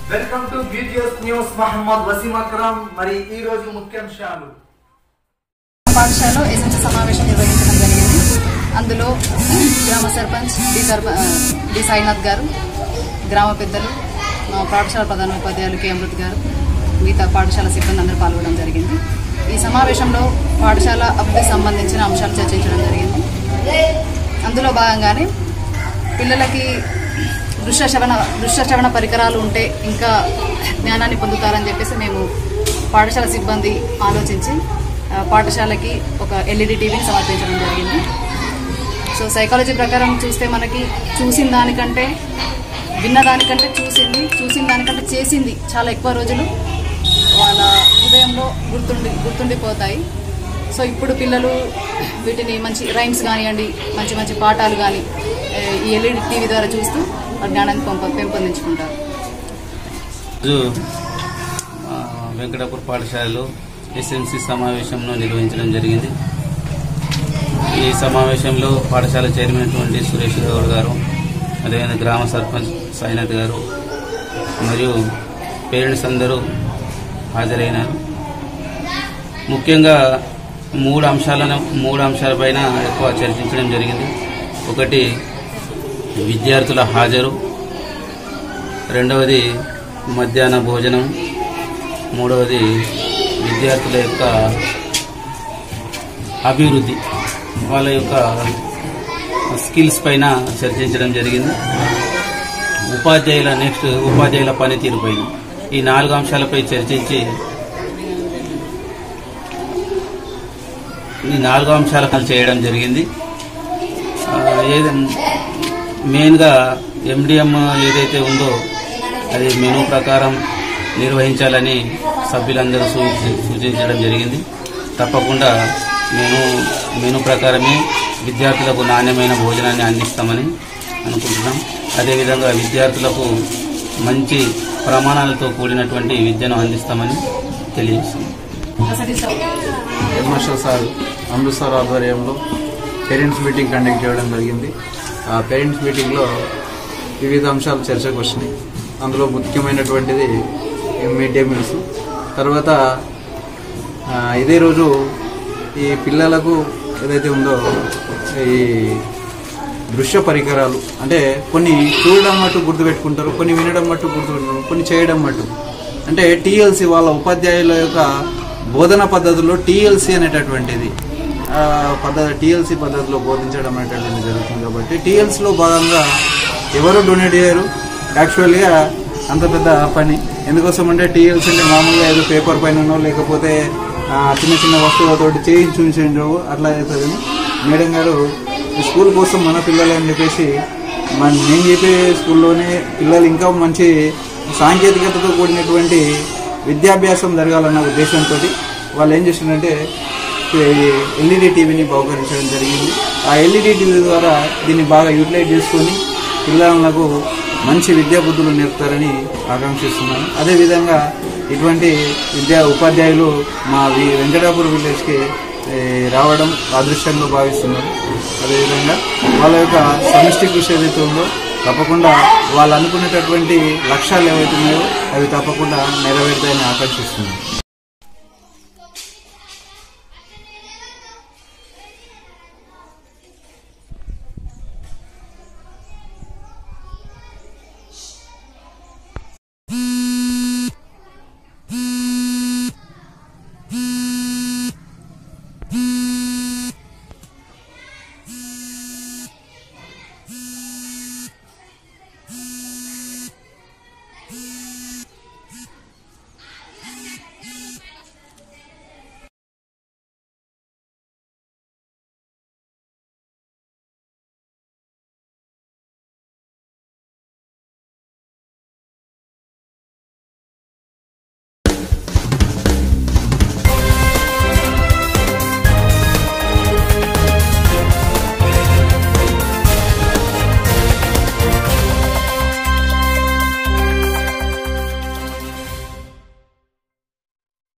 welcome to BTS news Mohammed Waseem Akram మరి ఈ రోజు ముఖ్యాంశాలు పాఠశాలలో ఎస్ఎంసీ సమావేశం నిర్వహించడం జరిగింది అందులో గ్రామ సర్పంచ్ డి సర్ప డి సాయినాథ్ గారు గ్రామ పెద్దలు మా పాఠశాల ప్రధానోపాధ్యాయులు కె అమృత్ గారు మిగతా పాఠశాల సిబ్బంది అందరూ పాల్గొనడం జరిగింది ఈ సమావేశంలో పాఠశాల అభివృద్ధికి సంబంధించిన అంశాలు చర్చించడం జరిగింది అందులో భాగంగానే పిల్లలకి దృశ్య శ్రవణ దృశ్య శ్రవణ పరికరాలు ఉంటే ఇంకా జ్ఞానాన్ని పొందుతారని చెప్పేసి మేము పాఠశాల సిబ్బంది ఆలోచించి ఆ, పాఠశాలకి ఒక ఎల్ఈడి టీవీని సమర్పించడం జరిగింది సో సైకాలజీ ప్రకారం చూస్తే మనకి చూసిన దానికంటే విన్న దానికంటే చూసింది చూసిన దానికంటే చేసింది చాలా ఎక్కువ రోజులు వాళ్ళ హృదయంలో గుర్తుండి గుర్తుండిపోతాయి సో ఇప్పుడు పిల్లలు వీటిని మంచి రైమ్స్ కానివ్వండి మంచి మంచి పాఠాలు కానీ ఏ, ఈ ఎల్ఈడి టీవీ ద్వారా చూస్తూ వాళ్ళ జ్ఞానాన్ని పెంపొ- పెంపొందించుకుంటారు ఈరోజు ఆ, వెంకటాపూర్ పాఠశాలలో ఎస్ఎంసి సమావేశంను నిర్వహించడం జరిగింది ఈ సమావేశంలో పాఠశాల చైర్మన్ అయినటువంటి సురేష్ గౌడ్ గారు అదేవిధంగా గ్రామ సర్పంచ్ సాయినాథ్ గారు మరియు పేరెంట్స్ అందరూ హాజరైనారు ముఖ్యంగా మూడు అంశాలను మూడు అంశాలపైన ఎక్కువ చర్చించడం జరిగింది ఒకటి విద్యార్థుల హాజరు రెండవది మధ్యాహ్న భోజనం మూడవది విద్యార్థుల యొక్క అభివృద్ధి వాళ్ళ యొక్క స్కిల్స్ పైన చర్చించడం జరిగింది ఉపాధ్యాయుల నెక్స్ట్ ఉపాధ్యాయుల పనితీరు పైన ఈ నాలుగు అంశాలపై చర్చించి ఈ నాలుగు అంశాల చేయడం జరిగింది ఆ, ఏది మెయిన్గా ఎండిఎం ఏదైతే ఉందో అది మెనూ ప్రకారం నిర్వహించాలని సభ్యులందరూ సూచి- సూచించడం జరిగింది తప్పకుండా మెనూ మెనూ ప్రకారమే విద్యార్థులకు నాణ్యమైన భోజనాన్ని అందిస్తామని అనుకుంటున్నాం అదేవిధంగా విద్యార్థులకు మంచి ప్రమాణాలతో కూడినటువంటి విద్యను అందిస్తామని తెలియజేస్తున్నాం head master sir Amrit sir ఆధ్వర్యంలో పేరెంట్స్ మీటింగ్ కండక్ట్ చేయడం జరిగింది ఆ పేరెంట్స్ మీటింగ్లో వివిధ అంశాలు చర్చకు వచ్చినాయి అందులో ముఖ్యమైనటువంటిది మిడ్ డే మీల్స్ తర్వాత ఆ, ఇదే రోజు ఈ పిల్లలకు ఏదైతే ఉందో ఈ దృశ్య పరికరాలు అంటే కొన్ని చూడడం మట్టు గుర్తుపెట్టుకుంటారు కొన్ని వినడం మట్టు గుర్తుపెట్టుకుంటారు కొన్ని చేయడం మట్టు అంటే టీఎల్సి వాళ్ళ ఉపాధ్యాయుల యొక్క బోధన పద్ధతిలో టీఎల్సి అనేటటువంటిది ఆ, పద్ధతి టీఎల్సి పద్ధతిలో బోధించడం అనేటటువంటిది జరుగుతుంది కాబట్టి టీఎల్సీలో భాగంగా ఎవరు డొనేట్ చేయరు యాక్చువల్గా అంత పెద్ద పని ఎందుకోసం అంటే టీఎల్సీ అంటే మామూలుగా ఏదో పేపర్ పైన లేకపోతే ఆ, చిన్న చిన్న వస్తువులతోటి చేయించు చూపించు అట్లా అవుతుంది మేడం గారు ఈ స్కూల్ కోసం మన పిల్లలు అని చెప్పేసి మన నేను చెప్పే స్కూల్లోనే పిల్లలు ఇంకా మంచి సాంకేతికతతో కూడినటువంటి విద్యాభ్యాసం జరగాలన్న ఉద్దేశంతో వాళ్ళు ఏం చేసిందంటే ఎల్ఈడి టీవీని బహుకరించడం జరిగింది ఆ ఎల్ఈడి టీవీ ద్వారా దీన్ని బాగా యూటిలైజ్ చేసుకొని పిల్లలకు మంచి విద్యా బుద్ధులు నేర్పుతారని ఆకాంక్షిస్తున్నాను అదేవిధంగా ఇటువంటి విద్యా ఉపాధ్యాయులు మా వి- వెంకటాపూర్ విలేజ్కి ఏ, రావడం అదృష్టంగా భావిస్తున్నాను అదేవిధంగా వాళ్ళ యొక్క సమిష్టి కృషి ఏదైతే ఉందో తప్పకుండా వాళ్ళు అనుకునేటటువంటి లక్ష్యాలు ఏవైతే ఉన్నాయో అవి తప్పకుండా నెరవేరుతాయని ఆకాంక్షిస్తున్నాను